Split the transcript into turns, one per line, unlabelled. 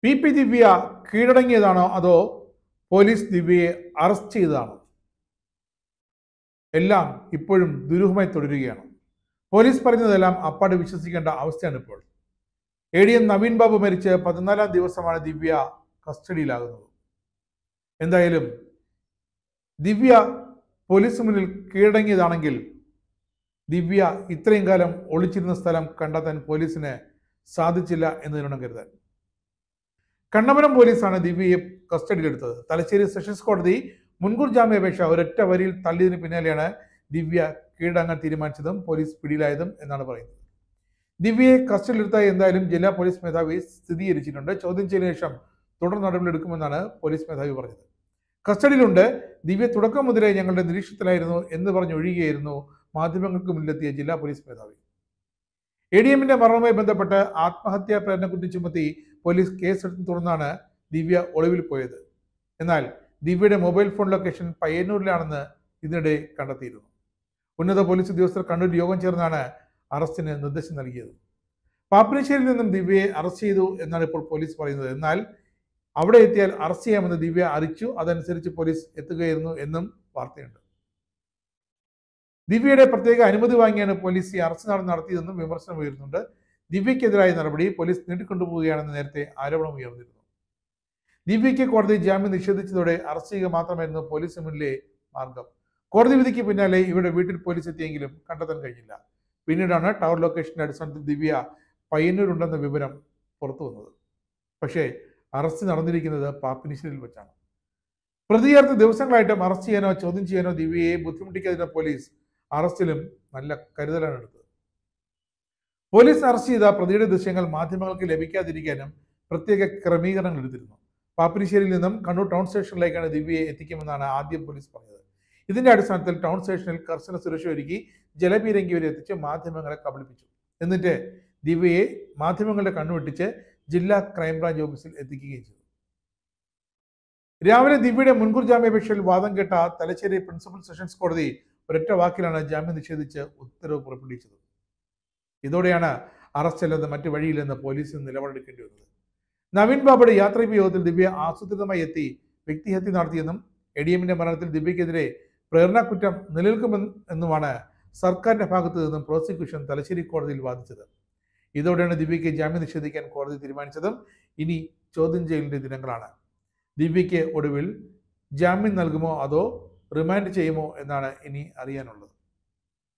P P ദിവ്യ കീഴടങ്ങിയതാണോ അതോ police ദിവ്യയെ arrest ചെയ്തതാണോ എല്ലാം ഇപ്പോഴും ദുരൂഹമായി തുടരുകയാണ് പോലീസ് പറയുന്നതെല്ലാം അപ്പാട് വിശ്വസിക്കേണ്ട അവസ്ഥയാണ് ഇപ്പോൾ A D M Naveen Babu മരിച്ച് പതിനാലാം ദിവസമാണ് ദിവ്യ കസ്റ്റഡിയിലാകുന്നത് എന്തായാലും ദിവ്യ പോലീസ് മുന്നിൽ കീഴടങ്ങിയതാണെങ്കിൽ ദിവ്യ ഇത്രയും കാലം ഒളിച്ചിരുന്ന സ്ഥലം കണ്ടെത്താൻ പോലീസിന് സാധിച്ചില്ല എന്ന് വേണം കരുതാൻ കണ്ണപുരം പോലീസാണ് ദിവ്യയെ കസ്റ്റഡിയിലെടുത്തത് തലശ്ശേരി സെഷൻസ് കോടതി മുൻകൂർ ജാമ്യാപേക്ഷ ഒരൊറ്റ വരിയിൽ തള്ളിയതിന് പിന്നാലെയാണ് ദിവ്യ കീഴടങ്ങാൻ തീരുമാനിച്ചതും പോലീസ് പിടിയിലായതും എന്നാണ് പറയുന്നത് ദിവ്യയെ കസ്റ്റഡിയിലെടുത്ത എന്തായാലും ജില്ലാ പോലീസ് മേധാവി സ്ഥിരീകരിച്ചിട്ടുണ്ട് ചോദ്യം ചെയ്തതിനു ശേഷം തുടർ നടപടിയെടുക്കുമെന്നാണ് പോലീസ് മേധാവി പറഞ്ഞത് കസ്റ്റഡിയിലുണ്ട് ദിവ്യ തുടക്കം മുതലേ ഞങ്ങളുടെ നിരീക്ഷണത്തിലായിരുന്നു എന്ന് പറഞ്ഞ് ഒഴിയുകയായിരുന്നു മാധ്യമങ്ങൾക്ക് മുന്നിലെത്തിയ ജില്ലാ പോലീസ് മേധാവി എ ഡി എമ്മിന്റെ മരണവുമായി ബന്ധപ്പെട്ട് ആത്മഹത്യാ പ്രേരണക്കുറ്റി ചുമത്തി പോലീസ് കേസെടുത്ത് തുടർന്നാണ് ദിവ്യ ഒളിവിൽ പോയത് എന്നാൽ ദിവ്യയുടെ മൊബൈൽ ഫോൺ ലൊക്കേഷൻ പയ്യന്നൂരിലാണെന്ന് ഇതിനിടെ കണ്ടെത്തിയിരുന്നു ഉന്നത പോലീസ് ഉദ്യോഗസ്ഥർ കണ്ണൂർ യോഗം ചേർന്നാണ് അറസ്റ്റിന് നിർദ്ദേശം നൽകിയത് പാപ്പിനിശ്ശേരിയിൽ നിന്നും ദിവ്യയെ അറസ്റ്റ് ചെയ്തു എന്നാണ് ഇപ്പോൾ പോലീസ് പറയുന്നത് എന്നാൽ അവിടെ എത്തിയാൽ അറസ്റ്റ് ചെയ്യാമെന്ന് ദിവ്യ അറിയിച്ചു അതനുസരിച്ച് പോലീസ് എത്തുകയായിരുന്നു എന്നും വാർത്തയുണ്ട് ദിവ്യയുടെ പ്രത്യേക അനുമതി വാങ്ങിയാണ് പോലീസ് ഈ അറസ്റ്റ് നട നടത്തിയതെന്നും വിമർശനം ഉയരുന്നുണ്ട് ദിവ്യക്കെതിരായ നടപടി പോലീസ് നീട്ടിക്കൊണ്ടുപോവുകയാണെന്ന് നേരത്തെ ആരോപണം ഉയർന്നിരുന്നു ദിവ്യയ്ക്ക് കോടതി ജാമ്യം നിഷേധിച്ചതോടെ അറസ്റ്റ് ചെയ്യുക മാത്രമായിരുന്നു പോലീസിന് മുന്നിലെ മാർഗം കോടതി വിധിക്ക് പിന്നാലെ ഇവരുടെ വീട്ടിൽ പോലീസ് എത്തിയെങ്കിലും കണ്ടെത്താൻ കഴിഞ്ഞില്ല പിന്നീടാണ് ടവർ ലൊക്കേഷന്റെ അടിസ്ഥാനത്തിൽ ദിവ്യ പയ്യന്നൂരുണ്ടെന്ന വിവരം പുറത്തു വന്നത് പക്ഷേ അറസ്റ്റ് നടന്നിരിക്കുന്നത് പാപ്പിനിശ്ശേരിയിൽ വെച്ചാണ് പ്രതി ചേർത്ത് ദിവസങ്ങളായിട്ടും അറസ്റ്റ് ചെയ്യാനോ ചോദ്യം ചെയ്യാനോ ദിവ്യയെ ബുദ്ധിമുട്ടിക്കാതിരുന്ന പോലീസ് അറസ്റ്റിലും നല്ല കരുതലാണ് എടുത്തത് പോലീസ് അറസ്റ്റ് ചെയ്ത പ്രതിയുടെ ദൃശ്യങ്ങൾ മാധ്യമങ്ങൾക്ക് ലഭിക്കാതിരിക്കാനും പ്രത്യേക ക്രമീകരണങ്ങൾ എടുത്തിരുന്നു പാപ്പിനിശ്ശേരിയിൽ നിന്നും കണ്ണൂർ ടൗൺ സ്റ്റേഷനിലേക്കാണ് ദിവ്യയെ എത്തിക്കുമെന്നാണ് ആദ്യം പോലീസ് പറഞ്ഞത് ഇതിന്റെ അടിസ്ഥാനത്തിൽ ടൗൺ സ്റ്റേഷനിൽ കർശന സുരക്ഷ ഒരുക്കി ജലപീരങ്കി വരെ എത്തിച്ച് മാധ്യമങ്ങളെ കബളിപ്പിച്ചു എന്നിട്ട് ദിവ്യയെ മാധ്യമങ്ങളുടെ കണ്ണുവെട്ടിച്ച് ജില്ലാ ക്രൈംബ്രാഞ്ച് ഓഫീസിൽ എത്തിക്കുകയും ചെയ്തു രാവിലെ ദിവ്യയുടെ മുൻകൂർ ജാമ്യാപേക്ഷയിൽ വാദം കേട്ട തലശ്ശേരി പ്രിൻസിപ്പൽ സെഷൻസ് കോടതി ഒരൊറ്റ വാക്കിലാണ് ജാമ്യം നിഷേധിച്ച് ഉത്തരവ് പുറപ്പെടുവിച്ചത് ഇതോടെയാണ് അറസ്റ്റ് അല്ലാതെ മറ്റു വഴിയില്ലെന്ന് പോലീസിന് നിലപാടെടുക്കേണ്ടി വന്നത് നവീൻ ബാബുയുടെ യാത്രയപ്പ് യോഗത്തിൽ ദിവ്യ ആസൂത്രിതമായി എത്തി വ്യക്തിഹത്യ നടത്തിയെന്നും എ ഡി എമ്മിന്റെ മരണത്തിൽ ദിവ്യക്കെതിരെ പ്രേരണക്കുറ്റം നിലനിൽക്കുമെന്നുമാണ് സർക്കാരിന്റെ ഭാഗത്തു നിന്നും പ്രോസിക്യൂഷൻ തലശ്ശേരി കോടതിയിൽ വാദിച്ചത് ഇതോടെയാണ് ദിവ്യയ്ക്ക് ജാമ്യം നിഷേധിക്കാൻ കോടതി തീരുമാനിച്ചതും ഇനി ചോദ്യം ചെയ്യലിന്റെ ദിനങ്ങളാണ് ദിവ്യയ്ക്ക് ഒടുവിൽ ജാമ്യം നൽകുമോ അതോ റിമാൻഡ് ചെയ്യുമോ എന്നാണ് ഇനി അറിയാനുള്ളത്